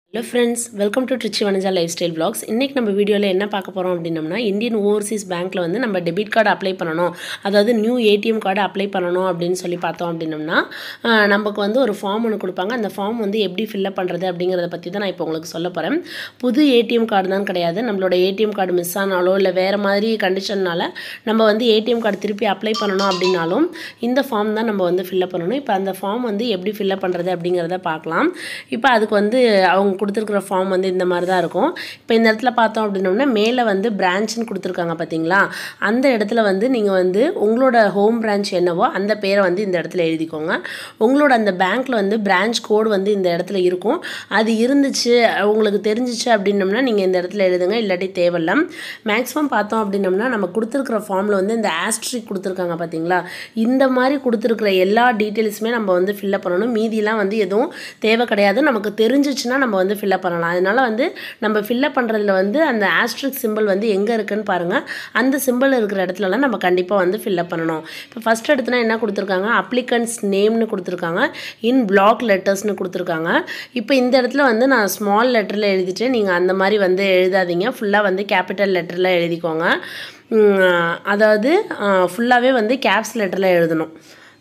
hello friends welcome to Trichy Vanaja lifestyle blogs இன்றைக்கி நம்ம வீடியோவில் என்ன பார்க்க போகிறோம் அப்படின்னம்னா இந்தியன் ஓவர்சீஸ் பேங்க்கில் வந்து நம்ம டெபிட் கார்டு அப்ளை பண்ணணும் அதாவது நியூ ஏடிஎம் கார்டு அப்ளை பண்ணணும் அப்படின்னு சொல்லி பார்த்தோம் அப்படின்னம்னா ஆஹ், நமக்கு வந்து ஒரு ஃபார்ம் ஒன்று கொடுப்பாங்க அந்த ஃபார்ம் வந்து எப்படி ஃபில்அப் பண்ணுறது அப்படிங்கிறத பற்றி தான் நான் இப்போ உங்களுக்கு சொல்ல போகிறேன் புது ஏடிஎம் கார்டு தான் கிடையாது நம்மளோட ஏடிஎம் கார்டு மிஸ் ஆனாலோ இல்லை வேறு மாதிரி கண்டிஷன்னால நம்ம வந்து ஏடிஎம் கார்டு திருப்பி அப்ளை பண்ணணும் அப்படின்னாலும் இந்த ஃபார்ம் தான் நம்ம வந்து ஃபில்அப் பண்ணணும் இப்போ அந்த ஃபார்ம் வந்து எப்படி ஃபில்அப் பண்ணுறது அப்படிங்கிறத பார்க்கலாம் இப்போ அதுக்கு வந்து அவங்க கொடுத்துருக்குற ஃபார்ம் வந்து இந்த மாதிரி தான் இருக்கும் இப்போ இந்த இடத்துல பார்த்தோம் அப்படின்னோம்னா மேலே வந்து பிரான்ச்னு கொடுத்துருக்காங்க பார்த்தீங்களா அந்த இடத்துல வந்து நீங்கள் வந்து உங்களோட ஹோம் பிரான்ச் என்னவோ அந்த பேரை வந்து இந்த இடத்துல எழுதிக்கோங்க உங்களோட அந்த பேங்க்கில் வந்து பிரான்ச் கோடு வந்து இந்த இடத்துல இருக்கும் அது இருந்துச்சு உங்களுக்கு தெரிஞ்சிச்சு அப்படின்னம்னா நீங்கள் இந்த இடத்துல எழுதுங்க இல்லாட்டி தேவையில்ல மேக்ஸிமம் பார்த்தோம் அப்படின்னம்னா நம்ம கொடுத்துருக்குற ஃபார்மில் வந்து இந்த ஆஸ்ட்ரிக் கொடுத்துருக்காங்க பார்த்தீங்களா இந்த மாதிரி கொடுத்துருக்குற எல்லா டீட்டெயில்ஸுமே நம்ம வந்து ஃபில்அப் பண்ணணும் மீதிலாம் வந்து எதுவும் தேவை கிடையாது நமக்கு தெரிஞ்சிச்சுன்னா நம்ம வந்து ஃபில்அப் பண்ணலாம் அதனால வந்து நம்ம ஃபில்அப் பண்ணுறதுல வந்து அந்த ஆஸ்ட்ரிக் சிம்பிள் வந்து எங்கே இருக்குன்னு பாருங்கள் அந்த சிம்பிள் இருக்கிற இடத்துலலாம் நம்ம கண்டிப்பாக வந்து ஃபில்அப் பண்ணணும் இப்போ ஃபஸ்ட் எடுத்துனா என்ன கொடுத்துருக்காங்க அப்ளிகன்ஸ் நேம்னு கொடுத்துருக்காங்க இன் பிளாக் லெட்டர்ஸ்னு கொடுத்துருக்காங்க இப்போ இந்த இடத்துல வந்து நான் ஸ்மால் லெட்டரில் எழுதிட்டு நீங்கள் அந்த மாதிரி வந்து எழுதாதீங்க ஃபுல்லாக வந்து கேபிட்டல் லெட்டரில் எழுதிக்கோங்க உம், அதாவது ஃபுல்லாகவே வந்து கேப்ஸ் லெட்டரில் எழுதணும்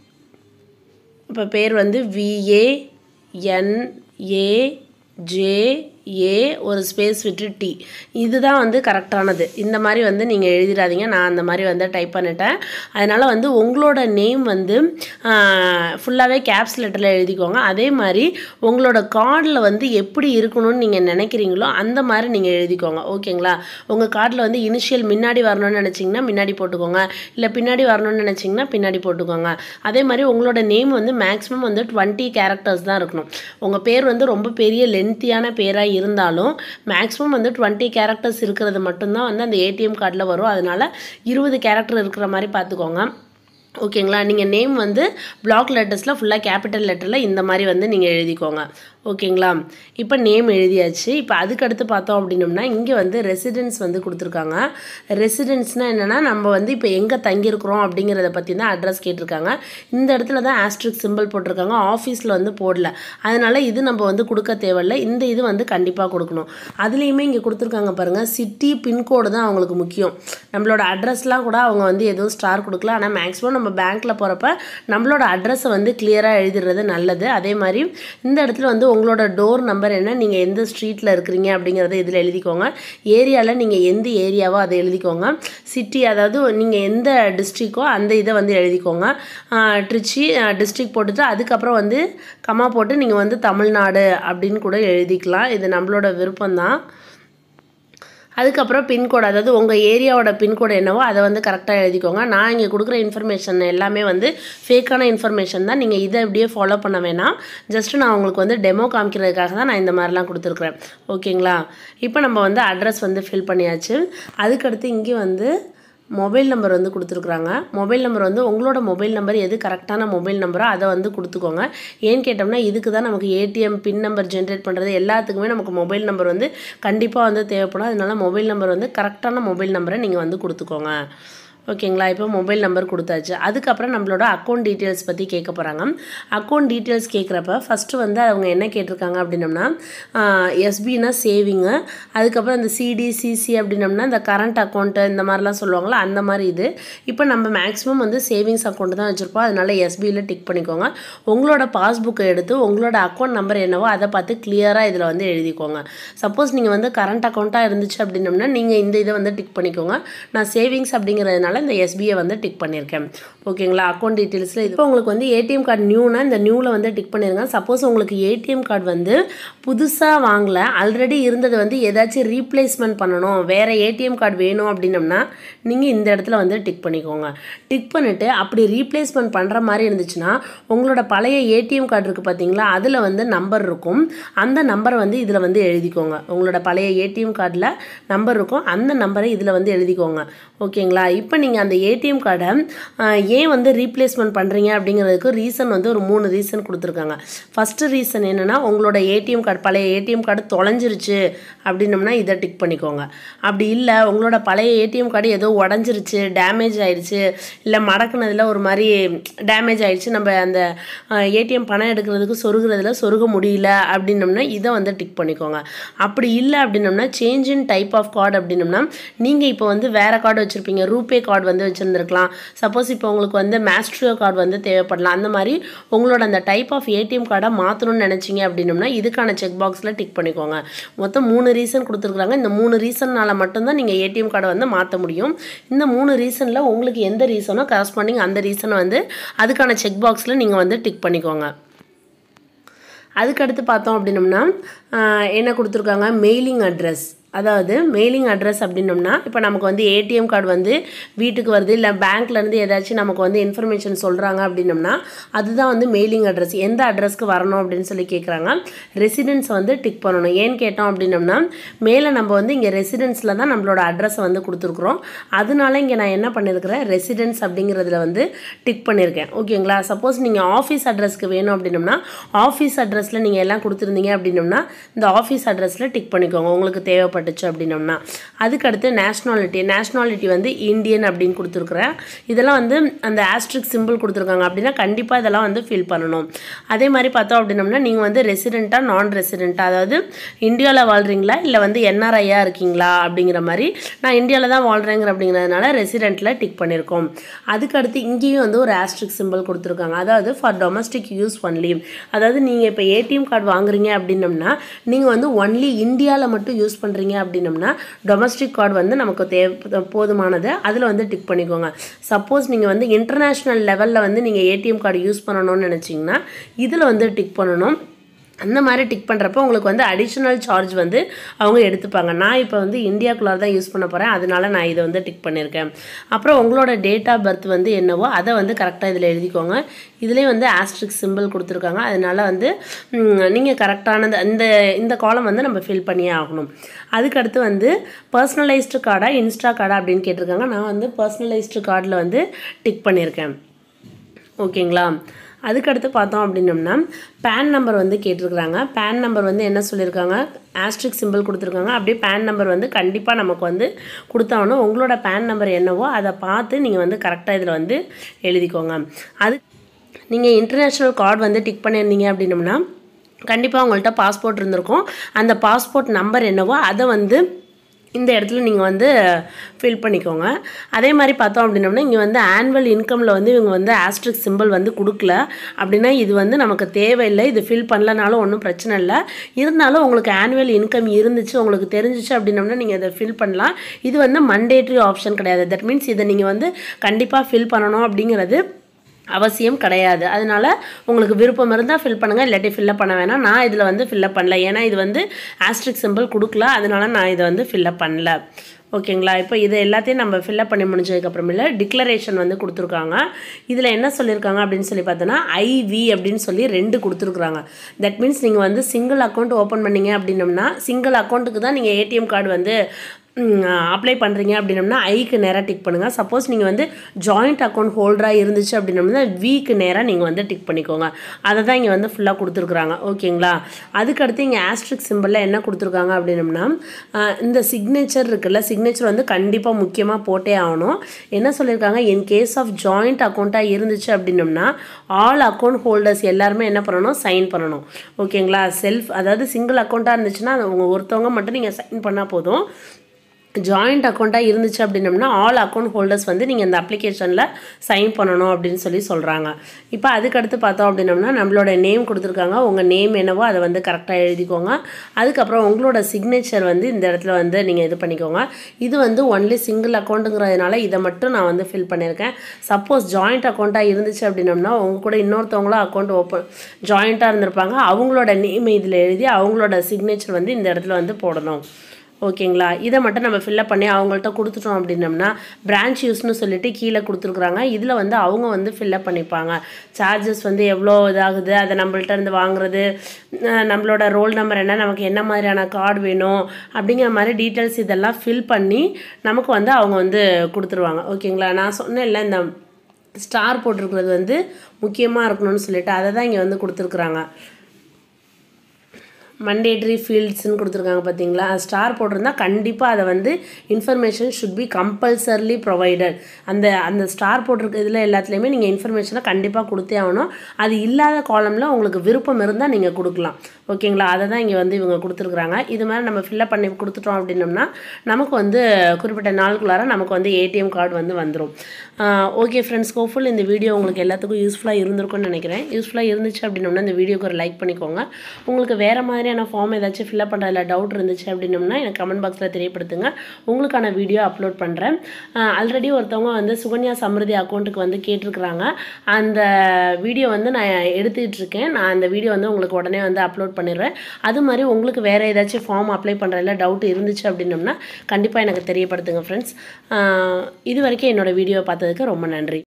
இப்போ பேர் வந்து விஏ என்ஏ ஜே ஏ ஒரு ஸ்பேஸ் விட்டு டி இதுதான் வந்து கரெக்டானது இந்த மாதிரி வந்து நீங்கள் எழுதிடாதீங்க நான் அந்த மாதிரி வந்து டைப் பண்ணிட்டேன் அதனால் வந்து உங்களோட நேம் வந்து ஃபுல்லாகவே கேப்ஸ் லெட்டரில் எழுதிக்கோங்க அதே மாதிரி உங்களோட கார்டில் வந்து எப்படி இருக்கணும்னு நீங்கள் நினைக்கிறீங்களோ அந்த மாதிரி நீங்கள் எழுதிக்கோங்க ஓகேங்களா உங்கள் கார்டில் வந்து இனிஷியல் முன்னாடி வரணும்னு நினச்சிங்கன்னா முன்னாடி போட்டுக்கோங்க இல்லை பின்னாடி வரணும்னு நினச்சிங்கன்னா பின்னாடி போட்டுக்கோங்க அதே மாதிரி உங்களோட நேம் வந்து மேக்ஸிமம் வந்து டுவெண்ட்டி கேரக்டர்ஸ் தான் இருக்கணும் உங்கள் பேர் வந்து ரொம்ப பெரிய லென்த்தியான பேராக இருந்தாலும் மேக்ஸிமம் வந்து டுவெண்ட்டி கேரக்டர்ஸ் இருக்கிறது மட்டும்தான் வந்து அந்த ஏடிஎம் கார்டில் வரும் அதனால் இருபது கேரக்டர் இருக்கிற மாதிரி பார்த்துக்கோங்க ஓகேங்களா நீங்கள் நேம் வந்து பிளாக் லெட்டர்ஸில் ஃபுல்லாக கேபிட்டல் லெட்டரில் இந்த மாதிரி வந்து நீங்கள் எழுதிக்கோங்க ஓகேங்களா இப்போ நேம் எழுதியாச்சு இப்போ அதுக்கடுத்து பார்த்தோம் அப்படின்னம்னா இங்கே வந்து ரெசிடென்ஸ் வந்து கொடுத்துருக்காங்க ரெசிடென்ஸ்னால் என்னென்னா நம்ம வந்து இப்போ எங்கே தங்கியிருக்கிறோம் அப்படிங்கிறத பற்றி தான் அட்ரஸ் கேட்டிருக்காங்க இந்த இடத்துல தான் ஆஸ்ட்ரிக் சிம்பிள் போட்டிருக்காங்க ஆஃபீஸில் வந்து போடல அதனால் இது நம்ம வந்து கொடுக்க தேவையில்ல இந்த இது வந்து கண்டிப்பாக கொடுக்கணும் அதுலேயுமே இங்கே கொடுத்துருக்காங்க பாருங்கள் சிட்டி பின்கோடு தான் அவங்களுக்கு முக்கியம் நம்மளோட அட்ரஸ்லாம் கூட அவங்க வந்து எதுவும் ஸ்டார் கொடுக்கல ஆனால் மேக்ஸிமம் நம்ம பேங்க்கில் போகிறப்ப நம்மளோட அட்ரஸை வந்து கிளியராக எழுதிடுறது நல்லது அதே மாதிரி இந்த இடத்துல வந்து உங்களோட டோர் நம்பர் என்ன நீங்கள் எந்த ஸ்ட்ரீட்டில் இருக்கிறீங்க அப்படிங்கிறத இதில் எழுதிக்கோங்க ஏரியாவில் நீங்கள் எந்த ஏரியாவோ அதை எழுதிக்கோங்க சிட்டி அதாவது நீங்கள் எந்த டிஸ்ட்ரிக்கோ அந்த இதை வந்து எழுதிக்கோங்க ஆஹ் ட்ரிச்சி டிஸ்ட்ரிக் போட்டுட்டு அதுக்கப்புறம் வந்து கமா போட்டு நீங்கள் வந்து தமிழ்நாடு அப்படின்னு கூட எழுதிக்கலாம் இது நம்மளோட விருப்பம்தான் அதுக்கப்புறம் பின்கோடு அதாவது உங்கள் ஏரியாவோட பின்கோடு என்னவோ அதை வந்து கரெக்டாக எழுதிக்கோங்க நான் இங்கே கொடுக்குற இன்ஃபர்மேஷன் எல்லாமே வந்து ஃபேக்கான இன்ஃபர்மேஷன் தான் நீங்கள் இதை அப்படியே ஃபாலோ பண்ண வேணாம் ஜஸ்ட்டு நான் உங்களுக்கு வந்து டெமோ காமிக்கிறதுக்காக தான் நான் இந்த மாதிரிலாம் கொடுத்துருக்குறேன் ஓகேங்களா இப்போ நம்ம வந்து அட்ரஸ் வந்து ஃபில் பண்ணியாச்சு அதுக்கடுத்து இங்கே வந்து மொபைல் நம்பர் வந்து கொடுத்துருக்குறாங்க மொபைல் நம்பர் வந்து உங்களோட மொபைல் நம்பர் எது கரெக்டான மொபைல் நம்பரோ அதை வந்து கொடுத்துக்கோங்க ஏன்னு கேட்டோம்னா இதுக்கு தான் நமக்கு ஏடிஎம் பின் நம்பர் ஜென்ரேட் பண்ணுறது எல்லாத்துக்குமே நமக்கு மொபைல் நம்பர் வந்து கண்டிப்பாக வந்து தேவைப்படும் அதனால மொபைல் நம்பர் வந்து கரெக்டான மொபைல் நம்பரை நீங்கள் வந்து கொடுத்துக்கோங்க ஓகேங்களா இப்போ மொபைல் நம்பர் கொடுத்தாச்சு அதுக்கப்புறம் நம்மளோட அக்கௌண்ட் டீட்டெயில்ஸ் பற்றி கேட்க போகிறாங்க அக்கௌண்ட் டீட்டெயில்ஸ் கேட்குறப்ப ஃபஸ்ட்டு வந்து அவங்க என்ன கேட்டிருக்காங்க அப்படின்னம்னா எஸ்பின்னா சேவிங்கு அதுக்கப்புறம் இந்த சிடி சிசி அப்படின்னம்னா இந்த கரண்ட் அக்கௌண்ட்டு இந்த மாதிரிலாம் சொல்லுவாங்களா அந்த மாதிரி இது இப்போ நம்ம மேக்ஸிமம் வந்து சேவிங்ஸ் அக்கௌண்ட் தான் வச்சுருப்போம் அதனால எஸ்பியில் டிக் பண்ணிக்கோங்க உங்களோட பாஸ்புக்கை எடுத்து உங்களோட அக்கௌண்ட் நம்பர் என்னவோ அதை பார்த்து கிளியராக இதில் வந்து எழுதிக்கோங்க சப்போஸ் நீங்கள் வந்து கரண்ட் அக்கௌண்ட்டாக இருந்துச்சு அப்படின்னம்னா நீங்கள் இந்த இதை வந்து டிக் பண்ணிக்கோங்க நான் சேவிங்ஸ் அப்படிங்கிறதுனால இந்த எஸ்பிஐ வந்து டிக் பண்ணியிருக்கேன் ஓகேங்களா அக்கௌண்ட் டீட்டெயில்ஸில் இப்போ உங்களுக்கு வந்து ஏடிஎம் கார்டு நியூனா இந்த நியூவில் வந்து டிக் பண்ணிருங்க சப்போஸ் உங்களுக்கு ஏடிஎம் கார்டு வந்து புதுசாக வாங்கல ஆல்ரெடி இருந்தது வந்து ஏதாச்சும் ரீப்ளேஸ்மெண்ட் பண்ணணும் வேறு ஏடிஎம் கார்டு வேணும் அப்படின்னம்னா நீங்கள் இந்த இடத்துல வந்து டிக் பண்ணிக்கோங்க டிக் பண்ணிவிட்டு அப்படி ரீப்ளேஸ்மெண்ட் பண்ணுற மாதிரி இருந்துச்சுன்னா உங்களோட பழைய ஏடிஎம் கார்டு இருக்குது பார்த்தீங்களா அதில் வந்து நம்பர் இருக்கும் அந்த நம்பரை வந்து இதில் வந்து எழுதிக்கோங்க உங்களோட பழைய ஏடிஎம் கார்டில் நம்பர் இருக்கும் அந்த நம்பரை இதில் வந்து எழுதிக்கோங்க ஓகேங்களா இப்போ நீங்கள் அந்த ஏடிஎம் கார்டை ஏன் வந்து ரீப்ளேஸ்மெண்ட் பண்ணுறீங்க அப்படிங்கிறதுக்கு ரீசன் வந்து ஒரு மூணு ரீசன் கொடுத்துருக்காங்க ஃபஸ்ட்டு ரீசன் என்னென்னா உங்களோட ஏடிஎம் கார்டு பழைய ஏடிஎம் கார்டு தொலைஞ்சிருச்சு அப்படின்னம்னா இதை டிக் பண்ணிக்கோங்க அப்படி இல்லை உங்களோட பழைய ஏடிஎம் கார்டு ஏதோ உடஞ்சிருச்சு டேமேஜ் ஆயிடுச்சு இல்லை மடக்குனதில் ஒரு மாதிரி டேமேஜ் ஆயிடுச்சு நம்ம அந்த ஏடிஎம் பணம் எடுக்கிறதுக்கு சொருகிறதுல சொருக முடியல அப்படின்னம்னா இதை வந்து டிக் பண்ணிக்கோங்க அப்படி இல்லை அப்படின்னம்னா change in type of card அப்படின்னம்னா நீங்கள் இப்போ வந்து வேறு கார்டு வச்சுருப்பீங்க ரூபே கார்டு வந்து வச்சுருந்துருக்கலாம் சப்போஸ் இப்போ உங்களுக்கு வந்து மேஸ்ட்ரியோ கார்டு வந்து தேவைப்படலாம் அந்த மாதிரி உங்களோட அந்த டைப் ஆஃப் ஏடிஎம் கார்டை மாற்றணும்னு நினச்சிங்க அப்படின்னம்னா இதுக்கான செக் பாக்ஸில் டிக் பண்ணிக்கோங்க மொத்தம் மூணு ரீசன் கொடுத்துருக்குறாங்க இந்த மூணு ரீசன்னால் மட்டும்தான் நீங்கள் ஏடிஎம் கார்டை வந்து மாற்ற முடியும் இந்த மூணு ரீசனில் உங்களுக்கு எந்த ரீசனோ கரஸ்பாண்டிங் அந்த ரீசனை வந்து அதுக்கான செக் பாக்ஸில் நீங்கள் வந்து டிக் பண்ணிக்கோங்க அதுக்கடுத்து பார்த்தோம் அப்படின்னம்னா என்ன கொடுத்துருக்காங்க மெயிலிங் அட்ரஸ் அதாவது மெயிலிங் அட்ரஸ் அப்படின்னோம்னா இப்போ நமக்கு வந்து ஏடிஎம் கார்டு வந்து வீட்டுக்கு வருது இல்லை பேங்க்லேருந்து ஏதாச்சும் நமக்கு வந்து இன்ஃபர்மேஷன் சொல்கிறாங்க அப்படின்னம்னா அதுதான் வந்து மெயிலிங் அட்ரஸ் எந்த அட்ரஸ்க்கு வரணும் அப்படின்னு சொல்லி கேட்குறாங்க ரெசிடென்ஸ் வந்து டிக் பண்ணணும் ஏன்னு கேட்டோம் அப்படின்னம்னா மேலே நம்ம வந்து இங்கே ரெசிடென்ஸில் தான் நம்மளோட அட்ரஸை வந்து கொடுத்துருக்குறோம் அதனால இங்கே நான் என்ன பண்ணியிருக்கிறேன் ரெசிடென்ஸ் அப்படிங்கிறதுல வந்து டிக் பண்ணியிருக்கேன் ஓகேங்களா சப்போஸ் நீங்கள் ஆஃபீஸ் அட்ரஸ்க்கு வேணும் அப்படின்னம்னா ஆஃபீஸ் அட்ரஸில் நீங்கள் எல்லாம் கொடுத்துருந்தீங்க அப்படின்னம்னா இந்த ஆஃபீஸ் அட்ரஸில் டிக் பண்ணிக்கோங்க உங்களுக்கு தேவைப்பட்ட தேவைப்பட்டுச்சு அப்படின்னம்னா அதுக்கடுத்து நேஷ்னாலிட்டி நேஷ்னாலிட்டி வந்து இந்தியன் அப்படின்னு கொடுத்துருக்குறேன் இதெல்லாம் வந்து அந்த ஆஸ்ட்ரிக் சிம்பிள் கொடுத்துருக்காங்க அப்படின்னா கண்டிப்பாக இதெல்லாம் வந்து ஃபில் பண்ணணும் அதே மாதிரி பார்த்தோம் அப்படின்னம்னா நீங்கள் வந்து ரெசிடெண்ட்டாக நான் ரெசிடெண்ட்டாக அதாவது இந்தியாவில் வாழ்கிறீங்களா இல்லை வந்து என்ஆர்ஐயாக இருக்கீங்களா அப்படிங்கிற மாதிரி நான் இந்தியாவில் தான் வாழ்கிறேங்கிற அப்படிங்கிறதுனால ரெசிடெண்ட்டில் டிக் பண்ணியிருக்கோம் அதுக்கடுத்து இங்கேயும் வந்து ஒரு ஆஸ்ட்ரிக் சிம்பிள் கொடுத்துருக்காங்க அதாவது ஃபார் டொமஸ்டிக் யூஸ் ஒன்லி அதாவது நீங்கள் இப்போ ஏடிஎம் கார்டு வாங்குறீங்க அப்படின்னம்னா நீங்கள் வந்து ஒன்லி இந்தியாவில் மட்டும் யூஸ் பண்ணுறீங்க பண்ணுறீங்க அப்படின்னம்னா டொமஸ்டிக் கார்டு வந்து நமக்கு தேவை போதுமானது அதில் வந்து டிக் பண்ணிக்கோங்க சப்போஸ் நீங்கள் வந்து இன்டர்நேஷ்னல் லெவலில் வந்து நீங்கள் ஏடிஎம் கார்டு யூஸ் பண்ணணும்னு நினச்சிங்கன்னா இதில் வந்து டிக் பண்ணணும் அந்த மாதிரி டிக் பண்ணுறப்போ உங்களுக்கு வந்து அடிஷ்னல் சார்ஜ் வந்து அவங்க எடுத்துப்பாங்க நான் இப்போ வந்து இந்தியாக்குள்ளார தான் யூஸ் பண்ண போகிறேன் அதனால நான் இதை வந்து டிக் பண்ணியிருக்கேன் அப்புறம் உங்களோட டேட் ஆஃப் பர்த் வந்து என்னவோ அதை வந்து கரெக்டாக இதில் எழுதிக்கோங்க இதுலேயே வந்து ஆஸ்ட்ரிக் சிம்பிள் கொடுத்துருக்காங்க அதனால வந்து நீங்கள் கரெக்டானது இந்த இந்த காலம் வந்து நம்ம ஃபில் பண்ணியே ஆகணும் அதுக்கடுத்து வந்து பர்சனலைஸ்டு கார்டா இன்ஸ்டா கார்டா அப்படின்னு கேட்டிருக்காங்க நான் வந்து பர்சனலைஸ்டு கார்டில் வந்து டிக் பண்ணியிருக்கேன் ஓகேங்களா அதுக்கடுத்து பார்த்தோம் அப்படின்னம்னா பேன் நம்பர் வந்து கேட்டிருக்கிறாங்க பேன் நம்பர் வந்து என்ன சொல்லியிருக்காங்க ஆஸ்ட்ரிக் சிம்பிள் கொடுத்துருக்காங்க அப்படியே பேன் நம்பர் வந்து கண்டிப்பாக நமக்கு வந்து கொடுத்தாகணும் உங்களோட பேன் நம்பர் என்னவோ அதை பார்த்து நீங்கள் வந்து கரெக்டாக இதில் வந்து எழுதிக்கோங்க அது நீங்கள் இன்டர்நேஷ்னல் கார்டு வந்து டிக் பண்ணியிருந்தீங்க அப்படின்னம்னா கண்டிப்பாக உங்கள்கிட்ட பாஸ்போர்ட் இருந்திருக்கும் அந்த பாஸ்போர்ட் நம்பர் என்னவோ அதை வந்து இந்த இடத்துல நீங்கள் வந்து ஃபில் பண்ணிக்கோங்க அதே மாதிரி பார்த்தோம் அப்படின்னோம்னா இங்கே வந்து ஆனுவல் இன்கமில் வந்து இவங்க வந்து ஆஸ்ட்ரிக் சிம்பிள் வந்து கொடுக்கல அப்படின்னா இது வந்து நமக்கு தேவையில்லை இது ஃபில் பண்ணலனாலும் ஒன்றும் பிரச்சனை இல்லை இருந்தாலும் உங்களுக்கு ஆனுவல் இன்கம் இருந்துச்சு உங்களுக்கு தெரிஞ்சிச்சு அப்படின்னோம்னா நீங்கள் இதை ஃபில் பண்ணலாம் இது வந்து மண்டேட்ரி ஆப்ஷன் கிடையாது தட் மீன்ஸ் இதை நீங்கள் வந்து கண்டிப்பாக ஃபில் பண்ணணும் அப்படிங்கிறது அவசியம் கிடையாது அதனால உங்களுக்கு விருப்பம் இருந்தால் ஃபில் பண்ணுங்கள் இல்லாட்டி ஃபில்லப் பண்ண வேணாம் நான் இதில் வந்து ஃபில்லப் பண்ணல ஏன்னா இது வந்து ஆஸ்ட்ரிக் சிம்பிள் கொடுக்கல அதனால நான் இதை வந்து ஃபில்லப் பண்ணல ஓகேங்களா இப்போ இது எல்லாத்தையும் நம்ம ஃபில்லப் பண்ணி முடிஞ்சதுக்கப்புறமேல டிக்ளரேஷன் வந்து கொடுத்துருக்காங்க இதில் என்ன சொல்லியிருக்காங்க அப்படின்னு சொல்லி பார்த்தோன்னா ஐவி அப்படின்னு சொல்லி ரெண்டு கொடுத்துருக்குறாங்க தட் மீன்ஸ் நீங்கள் வந்து சிங்கிள் அக்கௌண்ட் ஓப்பன் பண்ணீங்க அப்படின்னம்னா சிங்கிள் அக்கௌண்ட்டுக்கு தான் நீங்கள் ஏடிஎம் கார்டு வந்து அப்ளை பண்ணுறீங்க அப்படின்னம்னா ஐக்கு நேராக டிக் பண்ணுங்கள் சப்போஸ் நீங்கள் வந்து ஜாயிண்ட் அக்கௌண்ட் ஹோல்டராக இருந்துச்சு அப்படின்னம்னா வீக்கு நேராக நீங்கள் வந்து டிக் பண்ணிக்கோங்க அதை தான் இங்கே வந்து ஃபுல்லாக கொடுத்துருக்குறாங்க ஓகேங்களா அதுக்கடுத்து இங்கே ஆஸ்ட்ரிக் சிம்பிளில் என்ன கொடுத்துருக்காங்க அப்படின்னம்னா இந்த சிக்னேச்சர் இருக்குல்ல சிக்னேச்சர் வந்து கண்டிப்பாக முக்கியமாக போட்டே ஆகணும் என்ன சொல்லியிருக்காங்க இன் கேஸ் ஆஃப் ஜாயிண்ட் அக்கௌண்ட்டாக இருந்துச்சு அப்படின்னம்னா ஆல் அக்கௌண்ட் ஹோல்டர்ஸ் எல்லாருமே என்ன பண்ணணும் சைன் பண்ணணும் ஓகேங்களா செல்ஃப் அதாவது சிங்கிள் அக்கௌண்ட்டாக இருந்துச்சுன்னா அவங்க ஒருத்தவங்க மட்டும் நீங்கள் சைன் பண்ணால் போதும் ஜாயிண்ட் அக்கௌண்ட்டாக இருந்துச்சு அப்படின்னம்னா ஆல் அக்கௌண்ட் ஹோல்டர்ஸ் வந்து நீங்கள் இந்த அப்ளிகேஷனில் சைன் பண்ணணும் அப்படின்னு சொல்லி சொல்கிறாங்க இப்போ அதுக்கடுத்து பார்த்தோம் அப்படின்னம்னா நம்மளோட நேம் கொடுத்துருக்காங்க உங்கள் நேம் என்னவோ அதை வந்து கரெக்டாக எழுதிக்கோங்க அதுக்கப்புறம் உங்களோட சிக்னேச்சர் வந்து இந்த இடத்துல வந்து நீங்கள் இது பண்ணிக்கோங்க இது வந்து ஒன்லி சிங்கிள் அக்கௌண்ட்டுங்கிறதுனால இதை மட்டும் நான் வந்து ஃபில் பண்ணியிருக்கேன் சப்போஸ் ஜாயிண்ட் அக்கௌண்ட்டாக இருந்துச்சு அப்படின்னம்னா உங்க கூட இன்னொருத்தவங்களும் அக்கௌண்ட் ஓப்பன் ஜாயிண்ட்டாக இருந்திருப்பாங்க அவங்களோட நேம் இதில் எழுதி அவங்களோட சிக்னேச்சர் வந்து இந்த இடத்துல வந்து போடணும் ஓகேங்களா இதை மட்டும் நம்ம ஃபில்லப் பண்ணி அவங்கள்ட்ட கொடுத்துட்டோம் அப்படின்னம்னா பிரான்ச் யூஸ்னு சொல்லிட்டு கீழே கொடுத்துருக்குறாங்க இதில் வந்து அவங்க வந்து ஃபில்லப் பண்ணிப்பாங்க சார்ஜஸ் வந்து எவ்வளோ இதாகுது அதை நம்மள்ட்ட இருந்து வாங்குறது அஹ் நம்மளோட ரோல் நம்பர் என்ன நமக்கு என்ன மாதிரியான கார்டு வேணும் அப்படிங்கிற மாதிரி டீட்டெயில்ஸ் இதெல்லாம் ஃபில் பண்ணி நமக்கு வந்து அவங்க வந்து கொடுத்துருவாங்க ஓகேங்களா நான் சொன்னேன்ல இந்த ஸ்டார் போட்டிருக்கிறது வந்து முக்கியமாக இருக்கணும்னு சொல்லிட்டு அதை தான் இங்கே வந்து கொடுத்துருக்குறாங்க மண்டேட்ரி ஃபீல்ட்ஸ்னு கொடுத்துருக்காங்க பார்த்தீங்களா ஸ்டார் போட்டிருந்தா கண்டிப்பாக அதை வந்து information should be compulsorily provided அந்த அந்த ஸ்டார் போட்டிருக்க இதில் எல்லாத்துலேயுமே நீங்கள் இன்ஃபர்மேஷனை கண்டிப்பாக கொடுத்தே ஆகணும் அது இல்லாத காலமில் உங்களுக்கு விருப்பம் இருந்தால் நீங்கள் கொடுக்கலாம் ஓகேங்களா அதை தான் இங்கே வந்து இவங்க கொடுத்துருக்குறாங்க இது மாதிரி நம்ம ஃபில்லப் பண்ணி கொடுத்துட்டோம் அப்படின்னம்னா நமக்கு வந்து குறிப்பிட்ட நாளுக்குள்ளார நமக்கு வந்து ஏடிஎம் கார்டு வந்து வந்துடும் ஓகே ஃப்ரெண்ட்ஸ் ஹோப்ஃபுல் இந்த வீடியோ உங்களுக்கு எல்லாத்துக்கும் யூஸ்ஃபுல்லாக இருந்திருக்கும்னு நினைக்கிறேன் யூஸ்ஃபுல்லாக இருந்துச்சு அப்படின்னம்னா இந்த வீடியோக்கு ஒரு லைக் பண்ணிக்கோங்க உங்களுக்கு வேறு மாதிரியான ஃபார்ம் ஏதாச்சும் ஃபில்அப் பண்ணுறதுல டவுட் இருந்துச்சு அப்படின்னம்னா எனக்கு கமெண்ட் பாக்ஸில் தெரியப்படுத்துங்க உங்களுக்கான வீடியோ அப்லோட் பண்ணுறேன் ஆல்ரெடி ஒருத்தவங்க வந்து சுகன்யா சமிருதி அக்கௌண்ட்டுக்கு வந்து கேட்டிருக்கிறாங்க அந்த வீடியோ வந்து நான் எடுத்துக்கிட்டு இருக்கேன் நான் அந்த வீடியோ வந்து உங்களுக்கு உடனே வந்து அப்லோட் பண்ணிடுவேன் அது மாதிரி உங்களுக்கு வேறு ஏதாச்சும் ஃபார்ம் அப்ளை பண்ணுறதுல டவுட் இருந்துச்சு அப்படின்னம்னா கண்டிப்பாக எனக்கு தெரியப்படுத்துங்க ஃப்ரெண்ட்ஸ் இது வரைக்கும் என்னோட வீடியோ பார்த்ததுக்கு ரொம்ப நன்றி